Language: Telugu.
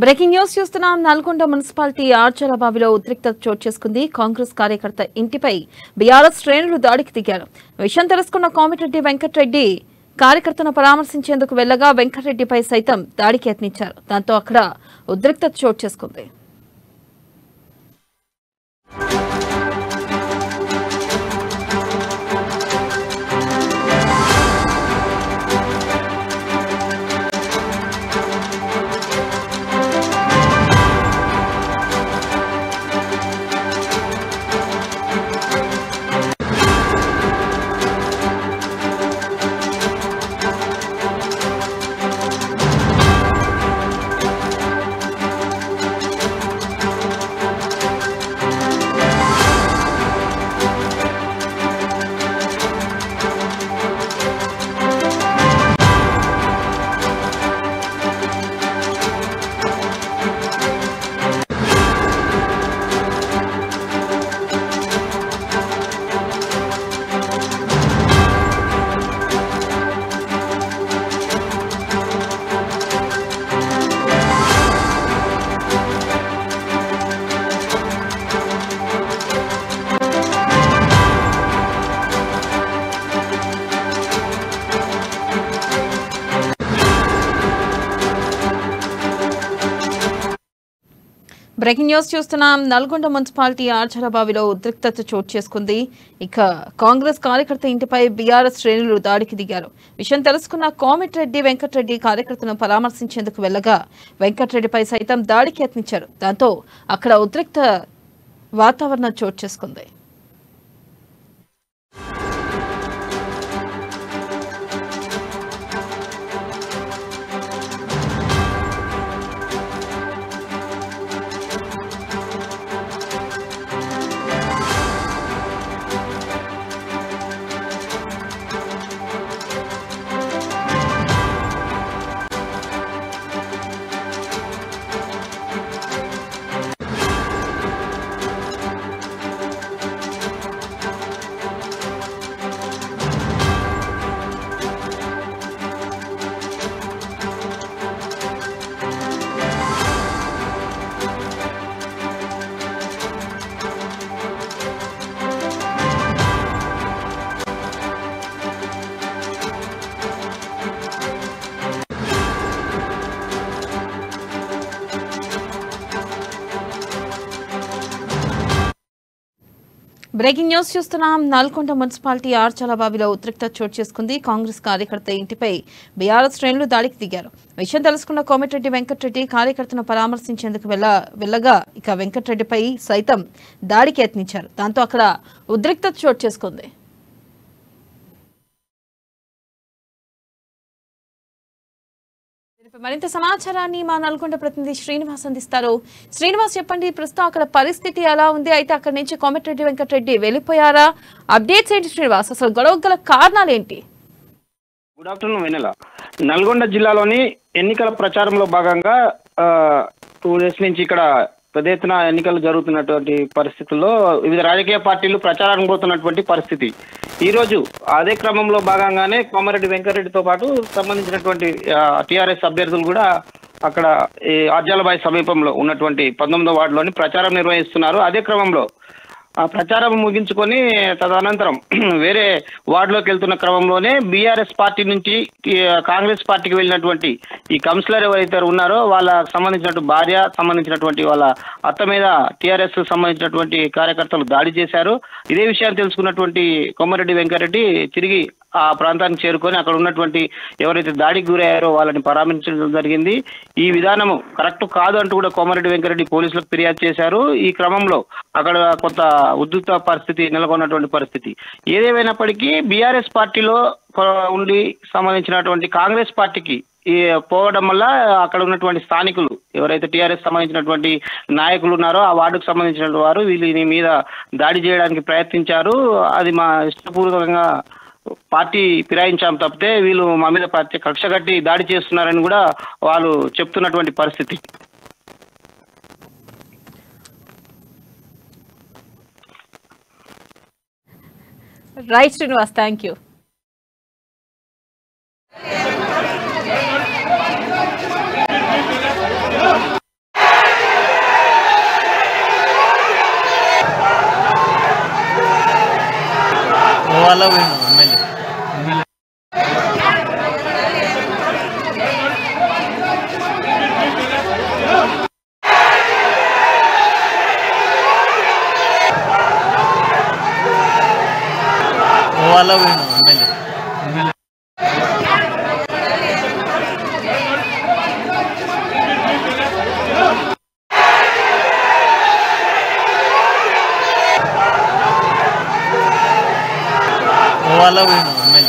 బ్రేకింగ్ న్యూస్ చూస్తున్నాం నల్గొండ మున్సిపాలిటీ ఆర్చల బావిలో ఉద్రిక్తత చోటు చేసుకుంది కాంగ్రెస్ కార్యకర్త ఇంటిపై బీఆర్ఎస్ శ్రేణులు దాడికి దిగారు విషయం తెలుసుకున్న కోమిటిరెడ్డి వెంకటరెడ్డి కార్యకర్తను పరామర్శించేందుకు వెళ్లగా వెంకటరెడ్డిపై సైతం దాడికి యత్నించారు దాంతో అక్కడ ఉద్రిక్తత చోటు చేసుకుంది బ్రేకింగ్ న్యూస్ చూస్తున్నాం నల్గొండ మున్సిపాలిటీ ఆర్చల బావిలో ఉద్రిక్తత చోటు చేసుకుంది ఇక కాంగ్రెస్ కార్యకర్త ఇంటిపై బీఆర్ఎస్ శ్రేణులు దాడికి దిగారు విషయం తెలుసుకున్న కోమిటిరెడ్డి వెంకటరెడ్డి కార్యకర్తను పరామర్శించేందుకు వెళ్లగా వెంకటరెడ్డిపై సైతం దాడికి యత్నించారు దాంతో అక్కడ ఉద్రిక్త వాతావరణం చోటు చేసుకుంది బ్రేకింగ్ న్యూస్ చూస్తున్నాం నల్గొండ మున్సిపాలిటీ ఆర్చల బావిలో ఉద్రిక్త చోటు చేసుకుంది కాంగ్రెస్ కార్యకర్త ఇంటిపై బీఆర్ఎస్ శ్రేణులు దాడికి దిగారు విషయం తెలుసుకున్న కోమటిరెడ్డి వెంకటరెడ్డి కార్యకర్తను పరామర్శించేందుకు వెళ్ళ వెళ్ళగా ఇక వెంకటరెడ్డిపై సైతం దాడికి యత్నించారు దాంతో అక్కడ ఉద్రిక్తత చోటు చేసుకుంది దీనిపై మరింత సమాచారాన్ని మా నల్గొండ ప్రతినిధి శ్రీనివాస్ అందిస్తారు శ్రీనివాస్ చెప్పండి ప్రస్తుతం అక్కడ పరిస్థితి ఎలా ఉంది అయితే అక్కడి నుంచి కోమటిరెడ్డి వెంకటరెడ్డి వెళ్ళిపోయారా అప్డేట్స్ ఏంటి శ్రీనివాస్ అసలు గొడవ గల కారణాలు ఏంటి గుడ్ ఆఫ్టర్నూన్ వెనెల నల్గొండ జిల్లాలోని ఎన్నికల ప్రచారంలో భాగంగా టూ డేస్ నుంచి ఇక్కడ పెద్ద ఎత్తున ఎన్నికలు జరుగుతున్నటువంటి పరిస్థితుల్లో వివిధ రాజకీయ పార్టీలు ప్రచారానికి పోతున్నటువంటి పరిస్థితి ఈ రోజు అదే క్రమంలో భాగంగానే కోమారెడ్డి వెంకరెడ్డితో పాటు సంబంధించినటువంటి టీఆర్ఎస్ అభ్యర్థులు కూడా అక్కడ ఈ ఆర్జాలబాయి సమీపంలో ఉన్నటువంటి పంతొమ్మిదో వార్డులోని ప్రచారం నిర్వహిస్తున్నారు అదే క్రమంలో ఆ ప్రచారం ముగించుకొని తదనంతరం వేరే వార్డులోకి వెళ్తున్న క్రమంలోనే బీఆర్ఎస్ పార్టీ నుంచి ఈ కాంగ్రెస్ పార్టీకి వెళ్ళినటువంటి ఈ కౌన్సిలర్ ఎవరైతే ఉన్నారో వాళ్ళ సంబంధించినటువంటి భార్య సంబంధించినటువంటి వాళ్ళ అత్త మీద టీఆర్ఎస్ సంబంధించినటువంటి కార్యకర్తలు దాడి చేశారు ఇదే విషయాన్ని తెలుసుకున్నటువంటి కొమ్మారెడ్డి వెంకరెడ్డి తిరిగి ఆ ప్రాంతానికి చేరుకొని అక్కడ ఉన్నటువంటి ఎవరైతే దాడికి గురయ్యారో వాళ్ళని పరామర్శించడం జరిగింది ఈ విధానం కరెక్ట్ కాదు అంటూ కూడా కోమారెడ్డి వెంకరెడ్డి పోలీసులకు ఫిర్యాదు చేశారు ఈ క్రమంలో అక్కడ కొంత ఉద్రిక్త పరిస్థితి నెలకొన్నటువంటి పరిస్థితి ఏదేమైనప్పటికీ బీఆర్ఎస్ పార్టీలో కొ- ఉండి సంబంధించినటువంటి కాంగ్రెస్ పార్టీకి ఈ పోవడం వల్ల అక్కడ ఉన్నటువంటి స్థానికులు ఎవరైతే టీఆర్ఎస్ సంబంధించినటువంటి నాయకులు ఉన్నారో ఆ వార్డుకు సంబంధించిన వారు వీళ్ళని మీద దాడి చేయడానికి ప్రయత్నించారు అది మా ఇష్టపూర్వకంగా పార్టీ ఫిరాయించాం తప్పితే వీళ్ళు మా మీద ప్రత్యేక కక్ష కట్టి దాడి చేస్తున్నారని కూడా వాళ్ళు చెప్తున్నటువంటి పరిస్థితి రైట్ శ్రీనివాస్ థ్యాంక్ యూ గోవాలో పోయినాం ఎమ్మెల్యే గోవాలో పోయినాం ఎమ్మెల్యే